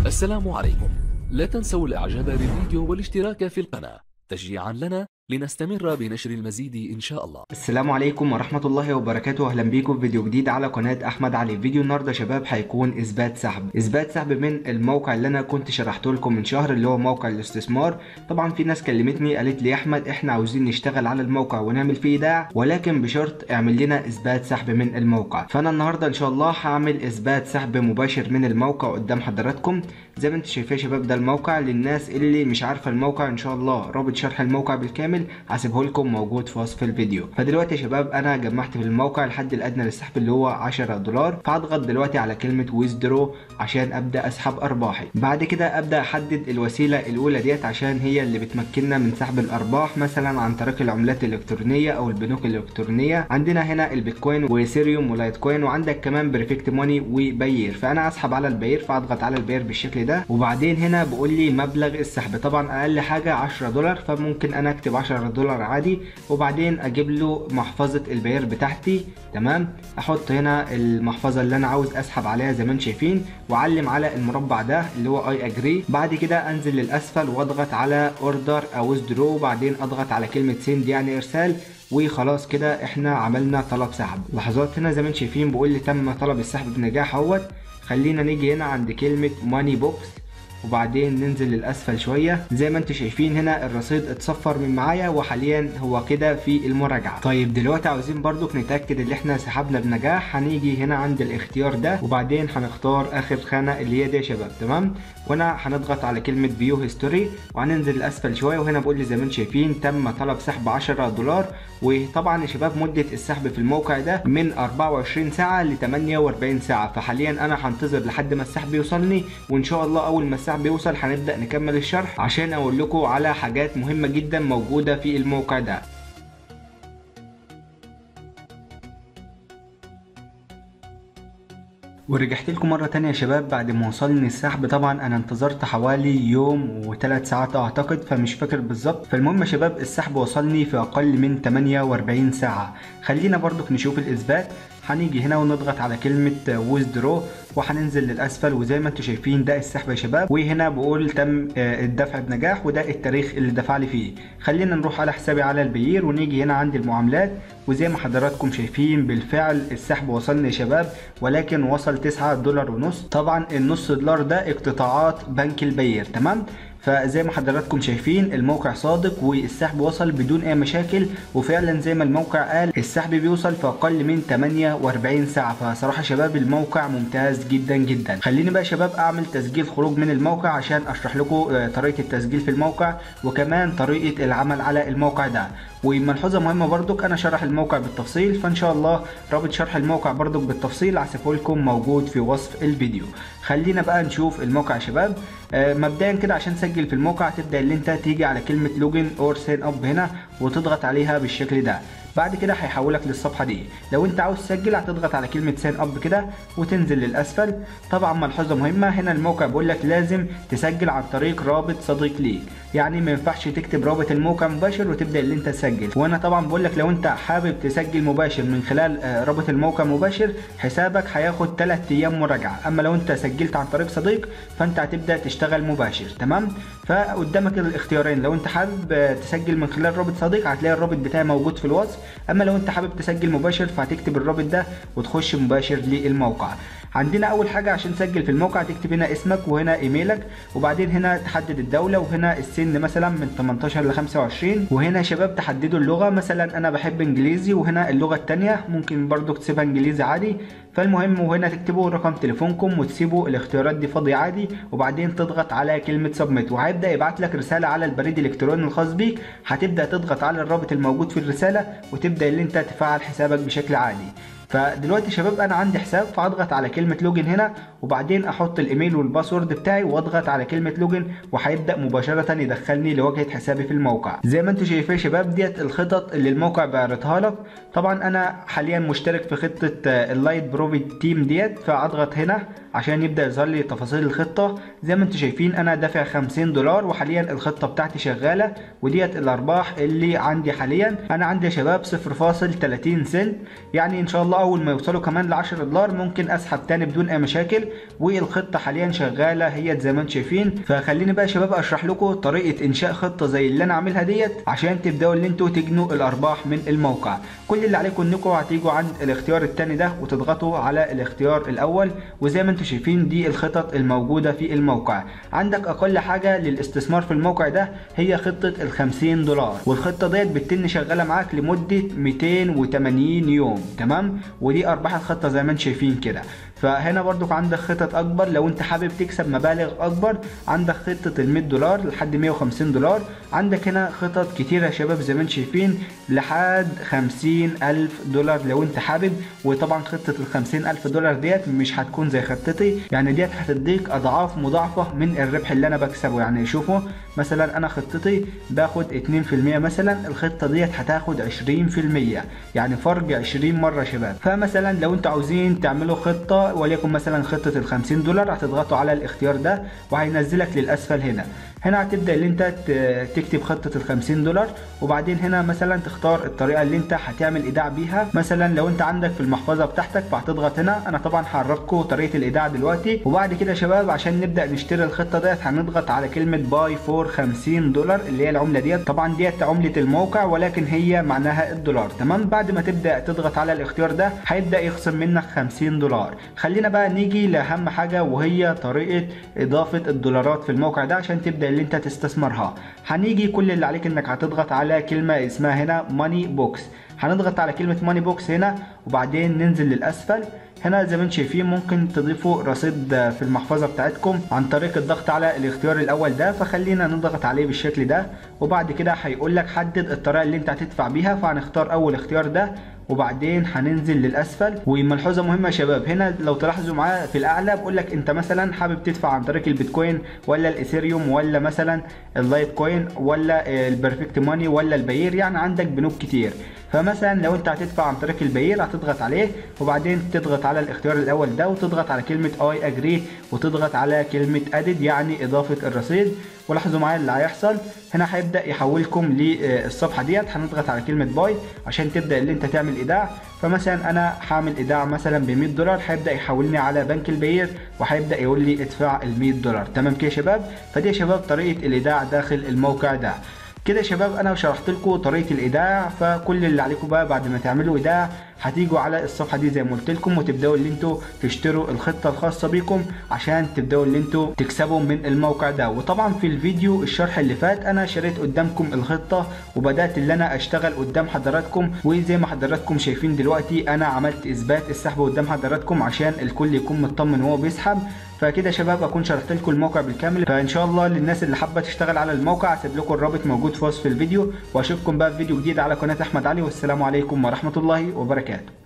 السلام عليكم لا تنسوا الاعجاب بالفيديو والاشتراك في القناة تشجيعا لنا لنستمر بنشر المزيد ان شاء الله السلام عليكم ورحمة الله وبركاته اهلا بيكم في فيديو جديد على قناة احمد علي فيديو النهاردة يا شباب هيكون اثبات سحب اثبات سحب من الموقع اللي انا كنت شرحته لكم من شهر اللي هو موقع الاستثمار طبعا في ناس كلمتني قالت لي يا احمد احنا عاوزين نشتغل على الموقع ونعمل فيه ايداع ولكن بشرط اعمل لنا اثبات سحب من الموقع فانا النهاردة ان شاء الله هعمل اثبات سحب مباشر من الموقع قدام حضراتكم زي ما انتم شايفين يا شباب ده الموقع للناس اللي مش عارفة الموقع ان شاء الله رابط شرح الموقع بالكامل هسيبه لكم موجود في وصف الفيديو فدلوقتي يا شباب انا جمعت في الموقع الحد الادنى للسحب اللي هو 10 دولار فهضغط دلوقتي على كلمه ويزدرو عشان ابدا اسحب ارباحي بعد كده ابدا احدد الوسيله الاولى ديت عشان هي اللي بتمكننا من سحب الارباح مثلا عن طريق العملات الالكترونيه او البنوك الالكترونيه عندنا هنا البيتكوين وايثيريوم ولايت كوين وعندك كمان بريفكت ماني وباير فانا اسحب على الباير فاضغط على الباير بالشكل ده وبعدين هنا بيقول لي مبلغ السحب طبعا اقل حاجه 10 دولار فممكن انا اكتب 10 دولار عادي وبعدين اجيب له محفظه البيار بتاعتي تمام احط هنا المحفظه اللي انا عاوز اسحب عليها زي ما انتم شايفين واعلم على المربع ده اللي هو اي اجري بعد كده انزل للاسفل واضغط على اوردر او ويزدرو وبعدين اضغط على كلمه سند يعني ارسال وخلاص كده احنا عملنا طلب سحب لحظات هنا زي ما انتم شايفين بيقول لي تم طلب السحب بنجاح اهوت خلينا نيجي هنا عند كلمه ماني بوكس وبعدين ننزل للاسفل شويه زي ما انتم شايفين هنا الرصيد اتصفر من معايا وحاليا هو كده في المراجعه طيب دلوقتي عاوزين برضك نتاكد ان احنا سحبنا بنجاح هنيجي هنا عند الاختيار ده وبعدين هنختار اخر خانه اللي هي دي يا شباب تمام وهنا هنضغط على كلمه فيو هيستوري وهننزل لاسفل شويه وهنا بقول لي زي ما انتم شايفين تم طلب سحب 10 دولار وطبعا يا شباب مده السحب في الموقع ده من 24 ساعه ل 48 ساعه فحاليا انا هنتظر لحد ما السحب يوصلني وان شاء الله اول ما السحب بيوصل هنبدأ نكمل الشرح عشان اقول لكم على حاجات مهمة جدا موجودة في الموقع ده ورجعت لكم مرة تانية يا شباب بعد ما وصلني السحب طبعا انا انتظرت حوالي يوم وثلاث ساعات اعتقد فمش فاكر بالظبط فالمهم يا شباب السحب وصلني في اقل من 48 ساعة خلينا برضك نشوف الاثبات هنيجي هنا ونضغط على كلمة ويزدرو وهننزل للأسفل وزي ما انتم شايفين ده السحب يا شباب وهنا بقول تم الدفع بنجاح وده التاريخ اللي دفع لي فيه خلينا نروح على حسابي على البيير ونيجي هنا عند المعاملات وزي ما حضراتكم شايفين بالفعل السحب وصلني يا شباب ولكن وصل 9 دولار ونص طبعا النص دولار ده اقتطاعات بنك البيير تمام فزي ما حضراتكم شايفين الموقع صادق والسحب وصل بدون اي مشاكل وفعلا زي ما الموقع قال السحب بيوصل في اقل من 48 ساعه فصراحه شباب الموقع ممتاز جدا جدا خليني بقى شباب اعمل تسجيل خروج من الموقع عشان اشرح لكم طريقه التسجيل في الموقع وكمان طريقه العمل على الموقع ده وملحوظه مهمه برضك انا شرح الموقع بالتفصيل فان شاء الله رابط شرح الموقع برضك بالتفصيل هسيبه لكم موجود في وصف الفيديو خلينا بقى نشوف الموقع يا شباب آه مبدئيا كده عشان تسجل في الموقع تبدا اللي انت تيجي على كلمه لوجن اور سين اب هنا وتضغط عليها بالشكل ده بعد كده هيحولك للصفحه دي لو انت عاوز تسجل هتضغط على كلمه سين اب كده وتنزل للاسفل طبعا ملحوظه مهمه هنا الموقع بيقول لك لازم تسجل عن طريق رابط صديق ليك يعني ما ينفعش تكتب رابط الموقع مباشر وتبدا اللي انت تسجل وانا طبعا بقول لك لو انت حابب تسجل مباشر من خلال رابط الموقع مباشر حسابك هياخد 3 ايام مراجعه اما لو انت سجلت عن طريق صديق فانت هتبدا تشتغل مباشر تمام فقدامك الاختيارين لو انت حابب تسجل من خلال رابط صديق هتلاقي الرابط بتاعي موجود في الوصف اما لو انت حابب تسجل مباشر فهتكتب الرابط ده وتخش مباشر للموقع عندنا اول حاجه عشان تسجل في الموقع تكتب هنا اسمك وهنا ايميلك وبعدين هنا تحدد الدوله وهنا السن مثلا من 18 ل 25 وهنا يا شباب تحددوا اللغه مثلا انا بحب انجليزي وهنا اللغه الثانيه ممكن برضو تسيبها انجليزي عادي فالمهم وهنا تكتبوا رقم تليفونكم وتسيبوا الاختيارات دي فاضيه عادي وبعدين تضغط على كلمه سبميت وهيبدا يبعت لك رساله على البريد الالكتروني الخاص بيك هتبدا تضغط على الرابط الموجود في الرساله وتبدا اللي انت تفعل حسابك بشكل عادي فدلوقتي يا شباب انا عندي حساب فاضغط على كلمه لوجن هنا وبعدين احط الايميل والباسورد بتاعي واضغط على كلمه لوجن وهيبدا مباشره يدخلني لواجهه حسابي في الموقع زي ما انتم شايفين يا شباب ديت الخطط اللي الموقع بيعرضها لك طبعا انا حاليا مشترك في خطه اللايت بروفيت تيم ديت فاضغط هنا عشان يبدا يظهر لي تفاصيل الخطه زي ما انتم شايفين انا دافع 50 دولار وحاليا الخطه بتاعتي شغاله وديت الارباح اللي عندي حاليا انا عندي يا شباب 0.30 سنت يعني ان شاء الله اول ما يوصلوا كمان ل 10 دولار ممكن اسحب تاني بدون اي مشاكل والخطه حاليا شغاله هي زي ما انتم شايفين فخليني بقى يا شباب اشرح لكم طريقه انشاء خطه زي اللي انا عاملها ديت عشان تبداوا ان انتوا تجنوا الارباح من الموقع كل اللي عليكم انكم هتيجوا عند الاختيار الثاني ده وتضغطوا على الاختيار الاول وزي ما انتم شايفين دي الخطط الموجوده في الموقع عندك اقل حاجه للاستثمار في الموقع ده هي خطه ال 50 دولار والخطه ديت بتتن شغاله معاك لمده 280 يوم تمام ودي ارباح الخطه زي ما انتم شايفين كده فهنا برضك عندك خطط اكبر لو انت حابب تكسب مبالغ اكبر عندك خطه ال 100 دولار لحد 150 دولار عندك هنا خطط كتيره يا شباب زي ما انتم شايفين لحد 50 الف دولار لو انت حابب وطبعا خطه ال 50 الف دولار ديت مش هتكون زي خطتي يعني ديت هتديك اضعاف مضاعفه من الربح اللي انا بكسبه يعني شوفوا مثلا انا خطتي باخد 2% مثلا الخطه ديت هتاخد 20% يعني فرق 20 مره يا شباب فمثلا لو انتوا عاوزين تعملوا خطه وليكن مثلا خطه ال 50 دولار هتضغطوا على الاختيار ده وهينزلك للاسفل هنا هنا هتبدا ان انت تكتب خطه ال 50 دولار وبعدين هنا مثلا تختار الطريقه اللي انت هتعمل ايداع بيها مثلا لو انت عندك في المحفظه بتاعتك فهتضغط هنا انا طبعا هعرفكم طريقه الايداع دلوقتي وبعد كده يا شباب عشان نبدا نشتري الخطه ديت هنضغط على كلمه باي فور 50 دولار اللي هي العمله ديت طبعا ديت عمله الموقع ولكن هي معناها الدولار تمام بعد ما تبدا تضغط على الاختيار ده هيبدا يخصم منك 50 دولار خلينا بقى نيجي لاهم حاجه وهي طريقه اضافه الدولارات في الموقع ده عشان تبدا اللي انت تستثمرها هنيجي كل اللي عليك انك هتضغط على كلمه اسمها هنا ماني بوكس هنضغط على كلمه ماني بوكس هنا وبعدين ننزل للاسفل هنا زي ما انتم شايفين ممكن تضيفوا رصيد في المحفظة بتاعتكم عن طريق الضغط على الاختيار الاول ده فخلينا نضغط عليه بالشكل ده وبعد كده هيقول لك حدد الطريقة اللي انت هتدفع بيها فهنختار اول اختيار ده وبعدين هننزل للاسفل وملحوظه مهمه يا شباب هنا لو تلاحظوا معايا في الاعلى بقول لك انت مثلا حابب تدفع عن طريق البيتكوين ولا الايثيريوم ولا مثلا اللايت كوين ولا البرفكت ماني ولا الباير يعني عندك بنوك كتير فمثلا لو انت هتدفع عن طريق الباير هتضغط عليه وبعدين تضغط على الاختيار الاول ده وتضغط على كلمه اي اجري وتضغط على كلمه ادد يعني اضافه الرصيد ولاحظوا معايا اللي هيحصل هنا هيبدا يحولكم للصفحه ديت هنضغط على كلمه باي عشان تبدا اللي انت تعمل ايداع فمثلا انا هعمل ايداع مثلا ب 100 دولار هيبدا يحولني على بنك البير وهيبدا يقول لي ادفع ال 100 دولار تمام كده يا شباب فدي يا شباب طريقه الايداع داخل الموقع ده كده يا شباب انا شرحت لكم طريقه الايداع فكل اللي عليكم بقى بعد ما تعملوا ايداع هتيجوا على الصفحه دي زي ما قلت لكم وتبداوا اللي انتوا تشتروا الخطه الخاصه بيكم عشان تبداوا اللي انتوا تكسبوا من الموقع ده وطبعا في الفيديو الشرح اللي فات انا شريت قدامكم الخطه وبدات اللي انا اشتغل قدام حضراتكم وزي ما حضراتكم شايفين دلوقتي انا عملت اثبات السحب قدام حضراتكم عشان الكل يكون مطمن وهو بيسحب فكده يا شباب اكون شرحت لكم الموقع بالكامل فان شاء الله للناس اللي حابه تشتغل على الموقع هسيب لكم الرابط موجود في وصف الفيديو واشوفكم بقى في فيديو جديد على قناه احمد علي والسلام عليكم ورحمه الله وبركاته